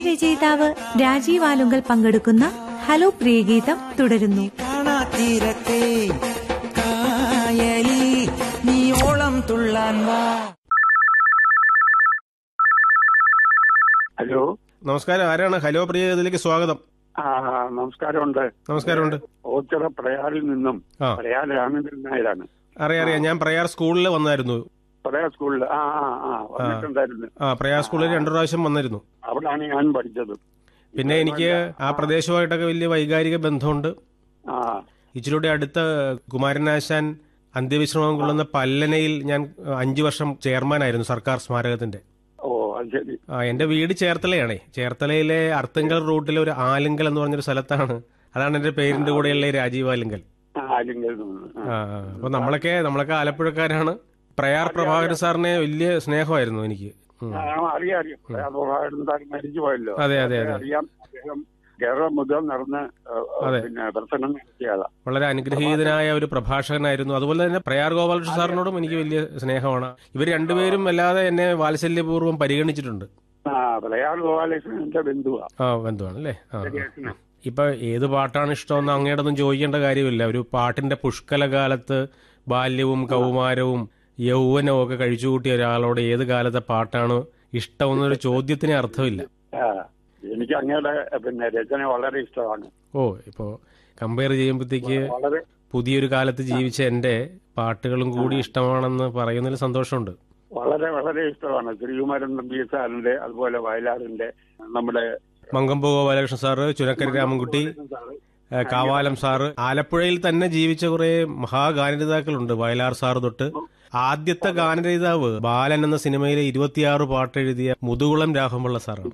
രചയിതാവ് രാജീവ് ആലുങ്കൽ പങ്കെടുക്കുന്ന ഹലോ പ്രിയഗീതം തുടരുന്നു കാണാത്തീരത്തെ കായലി നീയോളം തുള്ളാൻ വാ ഹലോ നമസ്കാരം ആരാണ് ഹലോ പ്രിയ ഇതിലേക്ക് സ്വാഗതം ആ നമസ്കാരമുണ്ട് നമസ്കാരമുണ്ട് ഓച്ചിറ പ്രയാറിൽ നിന്നും ആ. പ്രയാർ രാമേന്ദ്രൻ നായരാണ് അറിയാം അറിയാം ഞാൻ പ്രയാർ സ്കൂളിൽ വന്നായിരുന്നു പ്രയാർ സ്കൂളിൽ ആ ആ ആ വന്നിട്ടുണ്ടായിരുന്നു ആ പ്രയാർ സ്കൂളിൽ രണ്ടു പ്രാവശ്യം വന്നിരുന്നു അവിടാണ് ഞാൻ പഠിച്ചത് പിന്നെ എനിക്ക് ആ പ്രദേശവുമായിട്ടൊക്കെ വലിയ വൈകാരിക ബന്ധമുണ്ട് ആ ഇച്ചിരൂടെ അടുത്ത കുമാരനാശാൻ അന്ത്യവിശ്രമം കൊള്ളുന്ന പല്ലനയിൽ ഞാൻ അഞ്ചു വർഷം ചെയർമാനായിരുന്നു സർക്കാർ സ്മാരകത്തിന്റെ ഓ അത് ശരി ആ എന്റെ വീട് ചേർത്തലയാണേ ചേർത്തലയിലെ അർത്തങ്കൽ റൂട്ടിലെ ഒരു ആലിങ്കൽ എന്ന് പറഞ്ഞൊരു സ്ഥലത്താണ് അതാണ് എന്റെ പേരിന്റെ കൂടെയുള്ള ഈ രാജീവ് ആലിങ്കൽ ആ ആലിങ്കൽ നിന്ന് ആ. ആ ആ. അപ്പൊ നമ്മളൊക്കെ നമ്മളൊക്കെ ആലപ്പുഴക്കാരാണ് പ്രയാർ പ്രഭാകരൻ സാറിനെ വലിയ സ്നേഹമായിരുന്നു എനിക്ക് ഉം. ആ, അറിയാം അറിയാം പ്രയാർ പ്രഭാകരൻ സാർ മരിച്ചു പോയല്ലോ അതെ, അതെ, അതെ. അറിയാം അദ്ദേഹം കേരളം മുതൽ നടന്ന് ഏ, അതെ. പിന്നെ പ്രസംഗം നടത്തിയതാ വളരെ അനുഗ്രഹീതനായ ഒരു പ്രഭാഷകനായിരുന്നു അതുപോലെ തന്നെ പ്രയാർ ഗോപാലകൃഷ്ണ സാറിനോടും എനിക്ക് വലിയ സ്നേഹമാണ് ഇവർ രണ്ടുപേരും അല്ലാതെ എന്നെ വാത്സല്യപൂർവ്വം പരിഗണിച്ചിട്ടുണ്ട് ആ പ്രയാർ ഗോപാലകൃഷ്ണന്റെ ബന്ധുവാ ആ ബന്ധുവാണ് അല്ലേ ആ ആ. ശരിയാക്കണം. ഇപ്പൊ ഏത് പാട്ടാണ് ഇഷ്ടമെന്ന് അങ്ങേടൊന്നും ചോദിക്കേണ്ട കാര്യമില്ല ഒരു പാട്ടിന്റെ പുഷ്കല കാലത്ത് ബാല്യവും കൗമാരവും യൗവനവും ഒക്കെ കഴിച്ചുകൂട്ടിയ ഒരാളോട് ഏത് കാലത്തെ പാട്ടാണ് ഇഷ്ടമെന്നൊരു ചോദ്യത്തിന് അർത്ഥമില്ല ആ, എനിക്ക് അങ്ങയുടെ പിന്നെ രചന വളരെ ഇഷ്ടമാണ് ഓ ഇപ്പോ കമ്പയർ ചെയ്യുമ്പോഴത്തേക്ക് വളരെ പുതിയൊരു കാലത്ത് ജീവിച്ച എന്റെ പാട്ടുകളും കൂടി ഇഷ്ടമാണെന്ന് പറയുന്നതിൽ സന്തോഷമുണ്ട് വളരെ വളരെ ഇഷ്ടമാണ് ശ്രീകുമാരൻ നമ്പി സാറിന്റെ അതുപോലെ വയലാറിന്റെ നമ്മുടെ മങ്കമ്പോ ഗോപാലകൃഷ്ണൻ സാറ് ചുനക്കര രാമൻകുട്ടി ഏഹ് കാവാലം സാറ് ആലപ്പുഴയിൽ തന്നെ ജീവിച്ച കുറെ മഹാഗാനരചയിതാക്കളുണ്ട് വയലാർ സാറ് തൊട്ട് ആദ്യത്തെ ഗാനരചയിതാവ് ബാലൻ എന്ന സിനിമയിലെ ഇരുപത്തിയാറ് പാട്ട് എഴുതിയ മുതുകുളം രാഘവപിള്ള സാറാണ്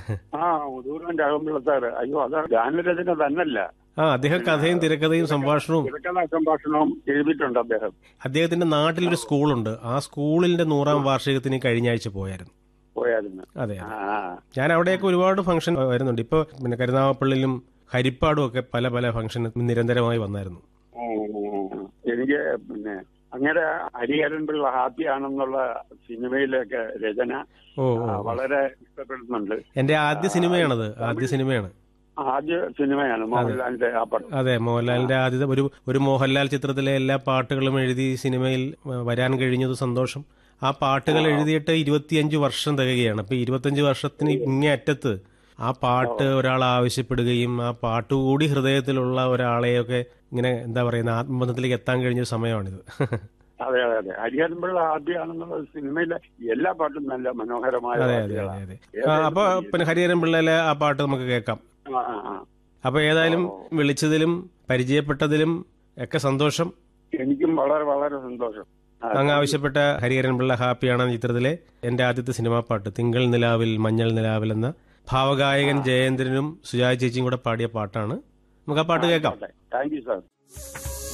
ആ മുതൂരൻ രാഘവപിള്ള സാറ് അയ്യോ അത് ഗാനരചന തന്നല്ല ആ അദ്ദേഹം കഥയും തിരക്കഥയും സംഭാഷണവും തിരക്കഥാ സംഭാഷണവും എഴുതിയിട്ടുണ്ട് അദ്ദേഹം അദ്ദേഹത്തിന്റെ നാട്ടിലൊരു സ്കൂളുണ്ട് ആ സ്കൂളിന്റെ നൂറാം വാർഷികത്തിന് കഴിഞ്ഞ ആഴ്ച പോയായിരുന്നു പോയായിരുന്നു അതെ ആ അതെ ഞാൻ അവിടെയൊക്കെ ഒരുപാട് ഫംഗ്ഷൻ വരുന്നുണ്ട് ഇപ്പൊ പിന്നെ കരുനാഗപ്പള്ളിയിലും ഹരിപ്പാടും ഒക്കെ പല പല ഫംഗ്ഷൻ നിരന്തരമായി വന്നായിരുന്നു ഉം. എനിക്ക് പിന്നെ അങ്ങനെ ഹരിഹരൻ പിള്ള ഹാപ്പി ആണെന്നുള്ള സിനിമയിലൊക്കെ രചന ഓ ആ, ഓ വളരെ ഇഷ്ടപ്പെടുന്നുണ്ട് എന്റെ ആദ്യ സിനിമയാണത് ആദ്യ സിനിമയാണ് ആദ്യ സിനിമയാണ് മോഹൻലാലിന്റെ ആ പടം അതെ മോഹൻലാലിന്റെ ആദ്യത്തെ ഒരു ഒരു മോഹൻലാൽ ചിത്രത്തിലെ എല്ലാ പാട്ടുകളും എഴുതി സിനിമയിൽ വ- വരാൻ കഴിഞ്ഞത് സന്തോഷം ആ പാട്ടുകൾ എഴുതിയിട്ട് ഇരുപത്തിയഞ്ച് വർഷം തികയുകയാണ് അപ്പൊ ഇരുപത്തിയഞ്ച് വർഷത്തിന് ഇങ്ങേ അറ്റത്ത് ആ പാട്ട് ഒരാൾ ആവശ്യപ്പെടുകയും ആ പാട്ടുകൂടി ഹൃദയത്തിലുള്ള ഒരാളെയൊക്കെ ഇങ്ങനെ എന്താ പറയുന്ന ആത്മബന്ധത്തിലേക്ക് എത്താൻ കഴിഞ്ഞ ഒരു സമയമാണിത് അതെ അതെ അതെ ഹരിഹരൻ പിള്ള ആദ്യമാണെന്നുള്ള സിനിമയിലെ എല്ലാ പാട്ടും നല്ല മനോഹരമായ അതെ അതെ അതെ പാട്ടുകളാണ്. അതെ ആ, അപ്പൊ പിന്നെ ഹരിഹരൻ പിള്ളയിലെ ആ പാട്ട് നമുക്ക് കേൾക്കാം ആ, ആ, ആ. അപ്പൊ ഏതായാലും വിളിച്ചതിലും പരിചയപ്പെട്ടതിലും ഒക്കെ സന്തോഷം എനിക്കും വളരെ വളരെ സന്തോഷം ആ, അങ്ങ് ആവശ്യപ്പെട്ട ഹരിഹരൻ പിള്ള ഹാപ്പിയാണ് എന്ന ചിത്രത്തിലെ എന്റെ ആദ്യത്തെ സിനിമാ പാട്ട് തിങ്കൾ നിലാവിൽ മഞ്ഞൾ നിലാവിൽ എന്ന ഭാവഗായകൻ ജയേന്ദ്രനും സുജാ ചേച്ചിയും കൂടെ പാടിയ പാട്ടാണ് നമുക്ക് ആ പാട്ട് കേൾക്കാം താങ്ക് യു സാർ